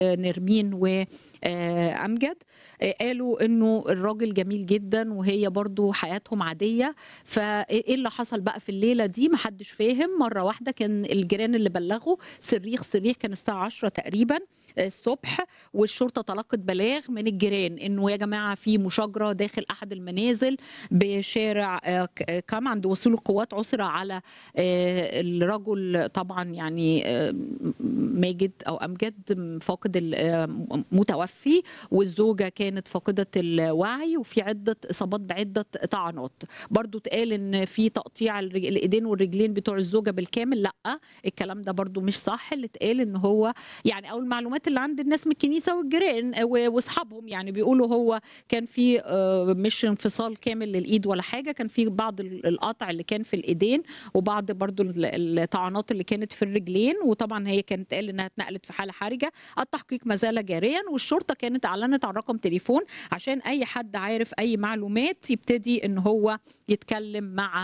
نرمين وأمجد قالوا انه الراجل جميل جدا وهي برضو حياتهم عادية فايه اللي حصل بقى في الليلة دي محدش فاهم مرة واحدة كان الجيران اللي بلغوا صريخ صريخ كان الساعة 10 تقريبا الصبح والشرطة تلقت بلاغ من الجيران انه يا جماعة في مشاجرة داخل احد المنازل بشارع كام عند وصول القوات عثر على الرجل طبعا يعني ماجد او امجد فاقد متوفي والزوجة كانت فاقدة الوعي وفي عدة اصابات بعدة طعنات برضو اتقال ان في تقطيع الايدين والرجلين بتوع الزوجة بالكامل لا الكلام ده برضو مش صح اللي اتقال ان هو يعني او المعلومات اللي عند الناس من الكنيسة والجيران واصحابهم يعني بيقولوا هو كان في مش انفصال كامل للايد ولا حاجة كان في بعض القطع اللي كان في الايدين وبعض برضو الطعنات اللي كانت في الرجلين وطبعا هي كانت قال انها اتنقلت في حالة حرجة التحقيق ما زال جاريا والشرطة كانت اعلنت عن رقم تليفون عشان اي حد عارف اي معلومات يبتدي ان هو يتكلم مع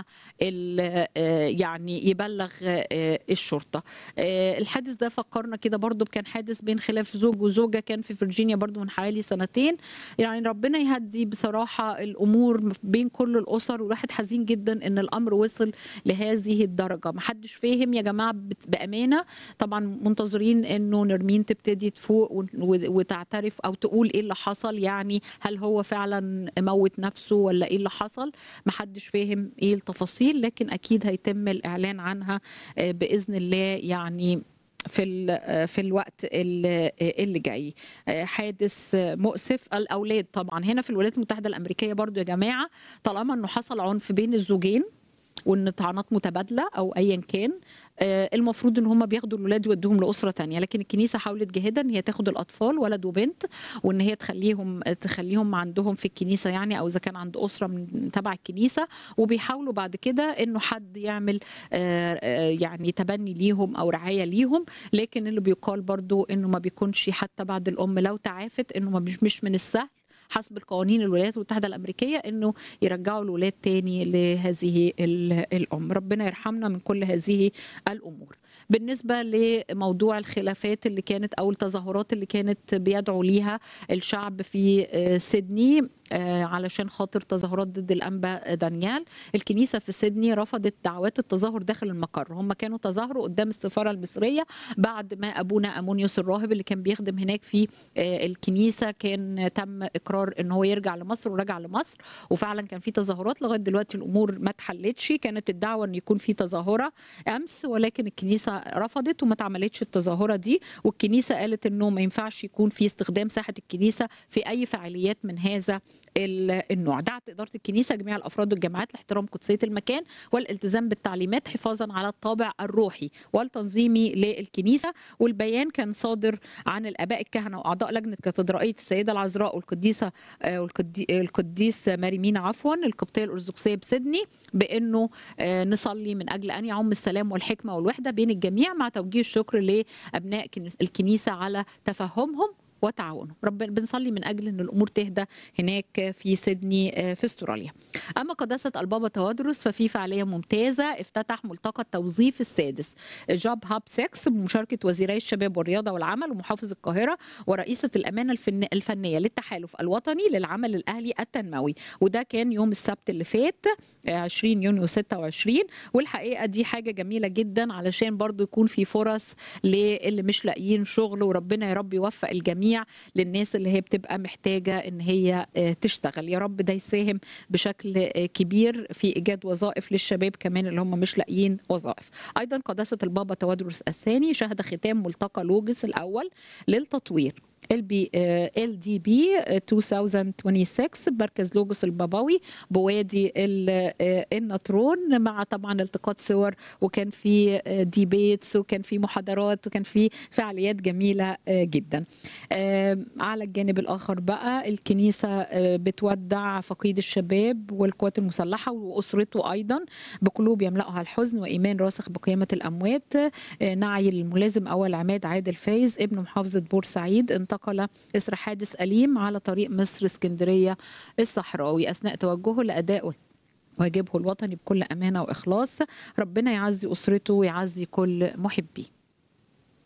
يعني يبلغ الشرطة الحادث ده فكرنا كده برضو كان حادث بين خلاف زوج وزوجة كان في فرجينيا برضو من حوالي سنتين يعني ربنا يهدي بصراحة الأمور بين كل الأسر والواحد حزين جدا إن الأمر وصل لهذه الدرجة محدش فاهم يا جماعة بأمانة طبعا منتظرين إنه نرمين تبتدي تفوق وتعترف أو تقول إيه اللي حصل يعني هل هو فعلا موت نفسه ولا إيه اللي حصل محدش فاهم إيه التفاصيل لكن أكيد هيتم الإعلان عنها بإذن الله يعني في في الوقت اللي جاي حادث مؤسف الاولاد طبعا هنا في الولايات المتحده الامريكيه برضو يا جماعه طالما انه حصل عنف بين الزوجين وان طعنات متبادله او ايا كان المفروض ان هم بياخدوا الولاد يودوهم لاسره تانية لكن الكنيسه حاولت جاهدا ان هي تاخد الاطفال ولد وبنت وان هي تخليهم تخليهم عندهم في الكنيسه يعني او اذا كان عند اسره من تبع الكنيسه وبيحاولوا بعد كده انه حد يعمل يعني تبني ليهم او رعايه ليهم لكن اللي بيقال برضو انه ما بيكونش حتى بعد الام لو تعافت انه مش مش من السهل حسب القوانين الولايات المتحدة الأمريكية أنه يرجعوا الولاد تاني لهذه الأم ربنا يرحمنا من كل هذه الأمور بالنسبة لموضوع الخلافات اللي كانت أو التظاهرات اللي كانت بيدعو ليها الشعب في سيدني علشان خاطر تظاهرات ضد الانبا دانيال الكنيسه في سيدني رفضت دعوات التظاهر داخل المقر هم كانوا تظاهروا قدام السفاره المصريه بعد ما ابونا امونيوس الراهب اللي كان بيخدم هناك في الكنيسه كان تم اقرار ان هو يرجع لمصر ورجع لمصر وفعلا كان في تظاهرات لغايه دلوقتي الامور ما اتحلتش كانت الدعوه ان يكون في تظاهره امس ولكن الكنيسه رفضت وما اتعملتش التظاهره دي والكنيسه قالت انه ما ينفعش يكون في استخدام ساحه الكنيسه في اي فعاليات من هذا النوع دعت إدارة الكنيسة جميع الأفراد والجماعات لاحترام قدسية المكان والالتزام بالتعليمات حفاظا على الطابع الروحي والتنظيمي للكنيسة والبيان كان صادر عن الآباء الكهنة وأعضاء لجنة كاتدرائية السيدة العذراء والقديسة القديس ماري مينا عفوا القبطية الأرثوذكسية بسيدني بأنه نصلي من أجل أن يعم السلام والحكمة والوحدة بين الجميع مع توجيه الشكر لأبناء الكنيسة على تفهمهم وتعاونه ربنا بنصلي من اجل ان الامور تهدى هناك في سيدني في استراليا اما قداسه البابا توادرس ففي فعاليه ممتازه افتتح ملتقى التوظيف السادس جوب هاب 6 بمشاركه وزيري الشباب والرياضه والعمل ومحافظ القاهره ورئيسه الامانه الفن الفنيه للتحالف الوطني للعمل الاهلي التنموي وده كان يوم السبت اللي فات 20 يونيو 26 والحقيقه دي حاجه جميله جدا علشان برضو يكون في فرص للي مش لاقيين شغل وربنا يا رب يوفق الجميع الجميع للناس اللي هي بتبقى محتاجه ان هي تشتغل يا رب ده يساهم بشكل كبير في ايجاد وظائف للشباب كمان اللي هم مش لاقيين وظائف ايضا قداسه البابا توادرس الثاني شهد ختام ملتقى لوجس الاول للتطوير ال بي ال دي بي 2026 مركز لوجوس البابوي بوادي النطرون مع طبعا التقاط صور وكان في ديبيتس وكان في محاضرات وكان في فعاليات جميله جدا على الجانب الاخر بقى الكنيسه بتودع فقيد الشباب والقوات المسلحه واسرته ايضا بقلوب يملاها الحزن وايمان راسخ بقيامه الاموات نعي الملازم اول عماد عادل فايز ابن محافظه بورسعيد انتقل إثر حادث أليم على طريق مصر اسكندرية الصحراوي أثناء توجهه لأداء واجبه الوطني بكل أمانة وإخلاص ربنا يعزي أسرته ويعزي كل محبيه